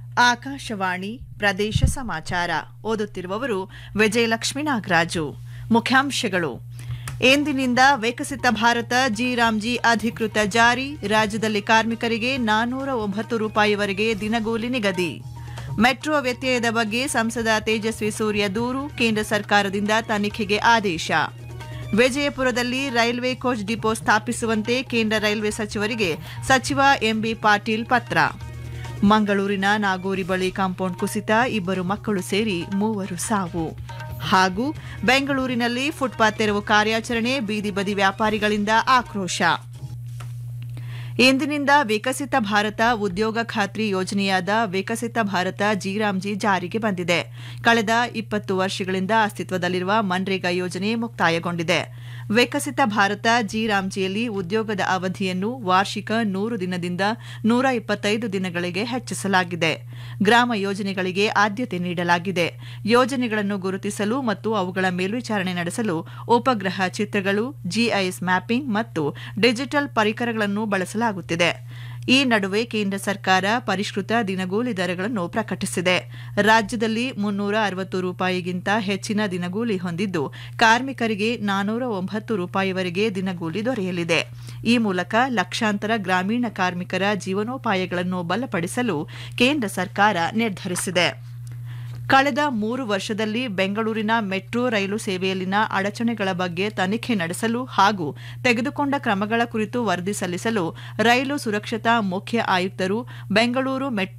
ಆಕಾಶವಾಣಿ ಪ್ರದೇಶ ಸಮಾಚಾರ ಓದುತ್ತಿರುವವರು ವಿಜಯಲಕ್ಷ್ಮಿ ನಾಗರಾಜು ಮುಖ್ಯಾಂಶಗಳು ಎಂದಿನಿಂದ ವಿಕಸಿತ ಭಾರತ ಜಿ ರಾಮ್ಜಿ ಅಧಿಕೃತ ಜಾರಿ ರಾಜ್ಯದಲ್ಲಿ ಕಾರ್ಮಿಕರಿಗೆ ನಾನ್ನೂರ ಒಂಬತ್ತು ರೂಪಾಯಿವರೆಗೆ ದಿನಗೂಲಿ ನಿಗದಿ ಮೆಟ್ರೋ ವ್ಯತ್ಯಯದ ಬಗ್ಗೆ ಸಂಸದ ತೇಜಸ್ವಿ ಸೂರ್ಯ ದೂರು ಕೇಂದ್ರ ಸರ್ಕಾರದಿಂದ ತನಿಖೆಗೆ ಆದೇಶ ವಿಜಯಪುರದಲ್ಲಿ ರೈಲ್ವೆ ಕೋಚ್ ಡಿಪೋ ಸ್ಥಾಪಿಸುವಂತೆ ಕೇಂದ್ರ ರೈಲ್ವೆ ಸಚಿವರಿಗೆ ಸಚಿವ ಎಂಬಿ ಪಾಟೀಲ್ ಪತ್ರ ಮಂಗಳೂರಿನ ನಾಗೂರಿ ಬಳಿ ಕಾಂಪೌಂಡ್ ಕುಸಿತ ಇಬ್ಬರು ಮಕ್ಕಳು ಸೇರಿ ಮೂವರು ಸಾವು ಹಾಗೂ ಬೆಂಗಳೂರಿನಲ್ಲಿ ಫುಟ್ಪಾತ್ ತೆರವು ಕಾರ್ಯಾಚರಣೆ ಬೀದಿ ಬದಿ ವ್ಯಾಪಾರಿಗಳಿಂದ ಆಕ್ರೋಶ ಇಂದಿನಿಂದ ವಿಕಸಿತ ಭಾರತ ಉದ್ಯೋಗ ಖಾತ್ರಿ ಯೋಜನೆಯಾದ ವಿಕಸಿತ ಭಾರತ ಜಿರಾಮ್ಜಿ ಜಾರಿಗೆ ಬಂದಿದೆ ಕಳೆದ ಇಪ್ಪತ್ತು ವರ್ಷಗಳಿಂದ ಅಸ್ತಿತ್ವದಲ್ಲಿರುವ ಮನ್ರೇಗಾ ಯೋಜನೆ ಮುಕ್ತಾಯಗೊಂಡಿದೆ ವಿಕಸಿತ ಭಾರತ ಜಿರಾಮ್ಜಿಯಲ್ಲಿ ಉದ್ಯೋಗದ ಅವಧಿಯನ್ನು ವಾರ್ಷಿಕ ನೂರು ದಿನದಿಂದ ನೂರ ಇಪ್ಪತ್ತೈದು ದಿನಗಳಿಗೆ ಹೆಚ್ಚಿಸಲಾಗಿದೆ ಗ್ರಾಮ ಯೋಜನೆಗಳಿಗೆ ಆದ್ಯತೆ ನೀಡಲಾಗಿದೆ ಯೋಜನೆಗಳನ್ನು ಗುರುತಿಸಲು ಮತ್ತು ಅವುಗಳ ಮೇಲ್ವಿಚಾರಣೆ ನಡೆಸಲು ಉಪಗ್ರಹ ಚಿತ್ರಗಳು ಜಿಐಎಸ್ ಮ್ಯಾಪಿಂಗ್ ಮತ್ತು ಡಿಜಿಟಲ್ ಪರಿಕರಗಳನ್ನು ಬಳಸಲಾಗುತ್ತಿದೆ ಈ ನಡುವೆ ಕೇಂದ್ರ ಸರ್ಕಾರ ಪರಿಷ್ಕೃತ ದಿನಗೂಲಿ ದರಗಳನ್ನು ಪ್ರಕಟಿಸಿದೆ ರಾಜ್ಯದಲ್ಲಿ ಮುನ್ನೂರ ಅರವತ್ತು ರೂಪಾಯಿಗಿಂತ ಹೆಚ್ಚಿನ ದಿನಗೂಲಿ ಹೊಂದಿದ್ದು ಕಾರ್ಮಿಕರಿಗೆ ನಾನೂರ ಒಂಬತ್ತು ರೂಪಾಯಿವರೆಗೆ ದಿನಗೂಲಿ ದೊರೆಯಲಿದೆ ಈ ಮೂಲಕ ಲಕ್ಷಾಂತರ ಗ್ರಾಮೀಣ ಕಾರ್ಮಿಕರ ಜೀವನೋಪಾಯಗಳನ್ನು ಬಲಪಡಿಸಲು ಕೇಂದ್ರ ಸರ್ಕಾರ ನಿರ್ಧರಿಸಿದೆ ಕಳೆದ ಮೂರು ವರ್ಷದಲ್ಲಿ ಬೆಂಗಳೂರಿನ ಮೆಟ್ರೋ ರೈಲು ಸೇವೆಯಲ್ಲಿನ ಅಡಚಣೆಗಳ ಬಗ್ಗೆ ತನಿಖೆ ನಡೆಸಲು ಹಾಗೂ ತೆಗೆದುಕೊಂಡ ಕ್ರಮಗಳ ಕುರಿತು ವರದಿ ಸಲ್ಲಿಸಲು ರೈಲು ಸುರಕ್ಷತಾ ಮುಖ್ಯ ಆಯುಕ್ತರು ಬೆಂಗಳೂರು